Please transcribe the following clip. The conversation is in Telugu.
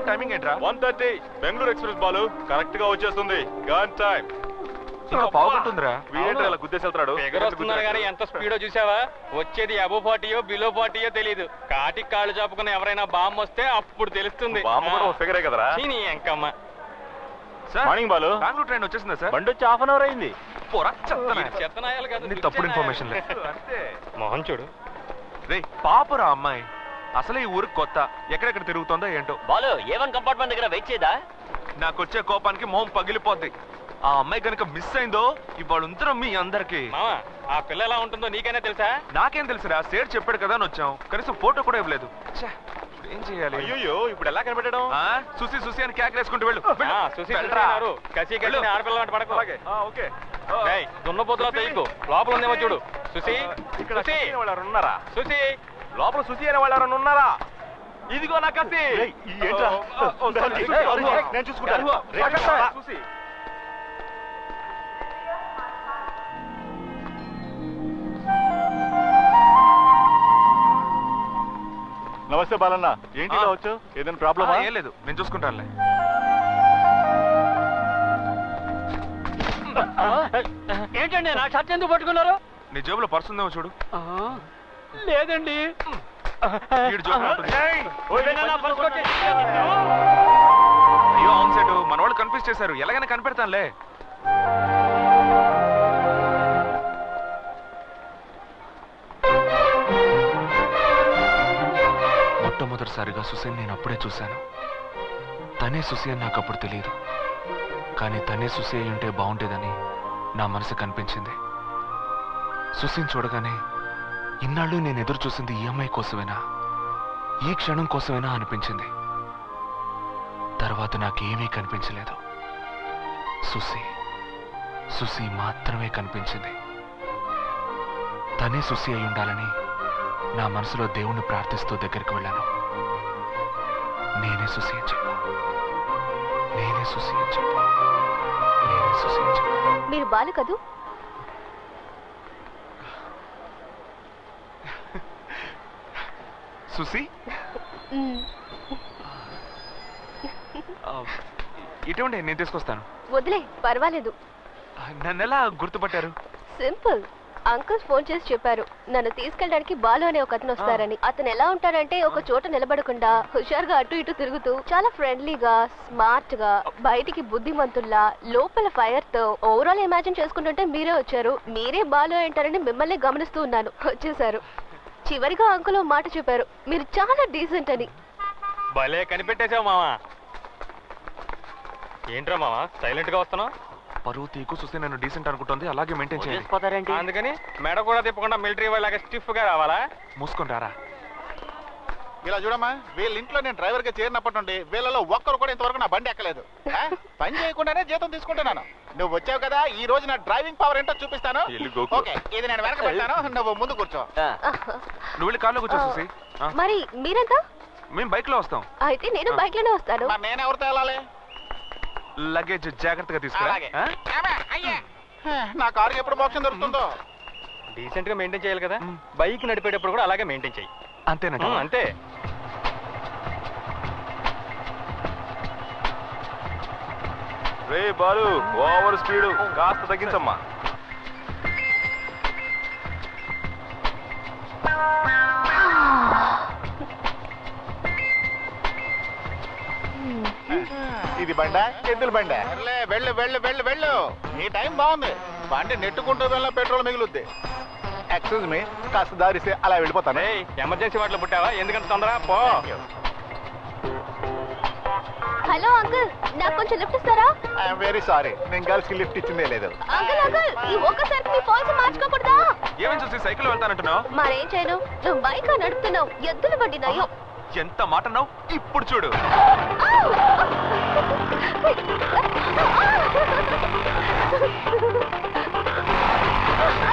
ట్రైన్ టైమింగ్ ఏంట్రా one thirty Bengaluru express Balu correct గా వచ్చేస్తుంది గన్ టైం ఇంకా పావుకుంటుందిరా వీడేంటి ఇలా గుద్దేసి వెళ్తున్నాడు ఫిగర్ వస్తున్నారు కానీ ఎంత స్పీడో చూసావా వచ్చేది అబో ఫార్టీయో బిలో ఫార్టీయో తెలియదు కాటికి కాళ్ళు చాపుకుని ఎవరైనా బాంబు వస్తే అప్పుడు తెలుస్తుంది బామ్మ కూడా ఒక ఫిగరే కదరా చీనీ ఎంకమ్మ sir morning Balu Bengaluru train వచ్చేసిందా సార్ బండి వచ్చి హాఫ్ అన్ అవర్ అయింది పోరా చెత్తనా చెత్తనాయాలు కాదు నీ తప్పుడు ఇన్ఫర్మేషన్ లే అంతే మొహం చూడు రే పాపరా అమ్మాయి అసలే ఈ ఊరికి కొత్త ఎక్కడెక్కడ తిరుగుతుందో ఏంటో బాలు ఏవన్ కంపార్ట్మెంట్ దగ్గర వెయిట్ చేయదా నాకు వచ్చే కోపానికి మొహం పగిలిపోద్ది ఆ అమ్మాయి కనుక మిస్ అయిందో ఇవాళ ఉంతరం మీ అందరికి మామా ఆ పిల్ల ఎలా ఉంటుందో నీకైనా తెలుసా నాకేం తెలుసురా సేట్ చెప్పాడు కదా అని వచ్చాం కనీసం ఫోటో కూడా ఇవ్వలేదు ఛే, ఇప్పుడు ఏం చేయాలి అయ్యో ఇప్పుడు ఎలా కనిపెట్టడం ఆ, సుసి సుసి అని కేక్ వేసుకుంటూ వెళ్ళు వెళ్ళు. ఆ, సుశీల్ వెళ్ళరా. ఉన్నారు. కసి కసి వెళ్ళు. ఆడపిల్ల అంటే పడకు అలాగే. ఆ, ఓకే ఆ, ఏయ్, దున్నపోతులా తెయ్యకు లోపల ఉందేమో చూడు సుసి ఇక్కడ సుసి సుసి అనే వాళ్ళు ఎవరైనా ఉన్నారా సుసి లోపల సుసి అనే వాళ్ళు ఎవరైనా ఉన్నారా ఇదిగో నా కత్తి ఏంట్రా? ఓ, ఓ, ఓ, sorry. ఏయ్, Sorry, ఏయ్, నేను చూసుకుంటాను ఏయ్, రేయ్, పక్కన రా. సుసి. నమస్తే బాలన్న ఏంటి ఇలా ఆ. వచ్చు ఏదైనా ఆ, ప్రాబ్లమా ఏం లేదు నేను చూసుకుంటానులే ఏంటండి నా షర్ట్ ఎందుకు పట్టుకున్నారు నీ జేబులో పర్స్ ఉందేమో చూడు లేదండి వీడు జోబులో ఉంటుంది. ఏదైనా నా పర్స్ కొట్టి- అయ్యో అవును సెట్ మన వాళ్ళు కన్ఫ్యూజ్ చేశారు ఎలాగైనా కనిపెడతానులే మొట్టమొదటిసారిగా సుసేన్ నేను అప్పుడే చూశాను తనే సుసి అని నాకు అప్పుడు తెలియదు కానీ తనే సుసి అయి ఉంటే బాగుండేదని నా మనసు కనిపించింది సుసిని చూడగానే ఇన్నాళ్ళు నేను ఎదురు చూసింది ఈ అమ్మాయి కోసమేనా ఈ క్షణం కోసమేనా అనిపించింది తర్వాత నాకేమీ కనిపించలేదు సుసి సుసి మాత్రమే కనిపించింది తనే సుసి అయి ఉండాలని నా మనసులో దేవుణ్ణి ప్రార్థిస్తూ దగ్గరికి వెళ్ళాను నేనే సుసి అని చెప్పు నేనే సుసి అని చెప్పు నేనే సుసి అని చెప్పు మీరు బాలు కదూ సుసి మ్మ్. ఆ, ఇటువంటి నేను తీసుకొస్తాను వదిలే పర్వాలేదు నన్ను ఎలా గుర్తుపట్టారు సింపుల్ అంకుల్ ఫోన్ చేసి చెప్పారు నన్ను తీసుకెళ్ళడానికి బాలు అనే ఒక అతను వస్తారని అతను ఎలా ఉంటాడంటే ఒక చోట నిలబడకుండా హుషారుగా అటు ఇటు తిరుగుతూ చాలా ఫ్రెండ్లీగా స్మార్ట్ గా బయటికి బుద్ధిమంతుల్లా లోపల ఫైర్ తో ఓవరాల్ ఇమాజిన్ చేసుకుంటుంటే మీరే వచ్చారు మీరే బాలు అంటారని మిమ్మల్ని గమనిస్తూ ఉన్నాను వచ్చేసారు చివరిగా అంకుల్ ఓ మాట చెప్పారు మీరు చాలా డీసెంట్ అని భలే కనిపెట్టేశావు మామా ఏంట్రా మామా సైలెంట్ గా వస్తున్నావు పరువు తీకు చూస్తే నన్ను డీసెంట్ అనుకుంటుంది అలాగే మెయింటైన్ చేయాలి వదిలేసిపోతారేంటి అందుకని మెడ కూడా తిప్పకుండా మిలిటరీ వాళ్ళగా స్టిఫ్ గా రావాలా మూసుకుంటారా ఇలా చూడమ్మా వీళ్ళ ఇంట్లో నేను డ్రైవర్ గా చేరినప్పటి నుండి వీళ్ళలో ఒక్కరు కూడా ఇంతవరకు నా బండి ఎక్కలేదు ఆ? పని చేయకుండానే జీతం తీసుకుంటున్నాను నువ్వు వచ్చావు కదా ఈ రోజు నా డ్రైవింగ్ పవర్ ఏంటో చూపిస్తాను ఎల్లు గోకు. ఓకే ఇది నేను వెనక పెడతాను నువ్వు ముందు కూర్చో నువ్వు వెళ్ళి కార్లో కూర్చో చూసి మరి మీరెంత మేము బైక్ లో వస్తాం అయితే నేను బైక్ లోనే వస్తాను మరి నేను ఎవరితో వెళ్ళాలి లగేజ్ జాగ్రత్తగా తీసుకురా అలాగే ఆ? ఏమే, అయ్యే. నా కారు ఎప్పుడు మోక్షం దొరుకుతుందో డీసెంట్ గా మెయింటైన్ చేయాలి కదా మ్. బైక్ నడిపేటప్పుడు కూడా అలాగే మెయింటైన్ చేయి అంతేనట మ్, అంతే రే బాలు ఓవర్ స్పీడ్ కాస్త తగ్గించమ్మా ఇది బండ ఎద్దుల బండ వెళ్ళు వెళ్ళు వెళ్ళు వెళ్ళు నీ టైం బాగుంది బండి నెట్టుకుంటూ వెళ్ళిన పెట్రోల్ మిగులుద్ది ఎక్స్క్యూజ్ మీ కాస్త దారిస్తే అలా వెళ్ళిపోతాను ఏయ్ ఎమర్జెన్సీ వాటిలో పుట్టావా ఎందుకంత తొందర పో హలో అంకుల్ నాకు కొంచెం లిఫ్ట్ ఇస్తారా ఐఎమ్ వెరీ సారీ నేను గర్ల్స్ కి లిఫ్ట్ ఇచ్చిందే లేదు అంకుల్ అంకుల్ ఈ ఒక్కసారి మీ పాలసీ మార్చుకోకూడదా ఏమని చూసి సైకిల్ వెళ్తానంటున్నావు మరేం చేయను నువ్వు బైక్ నడుపుతున్నావు ఎద్దులు బండి నయ్యో ఎంత మాట అన్నావు ఇప్పుడు చూడు ఆ!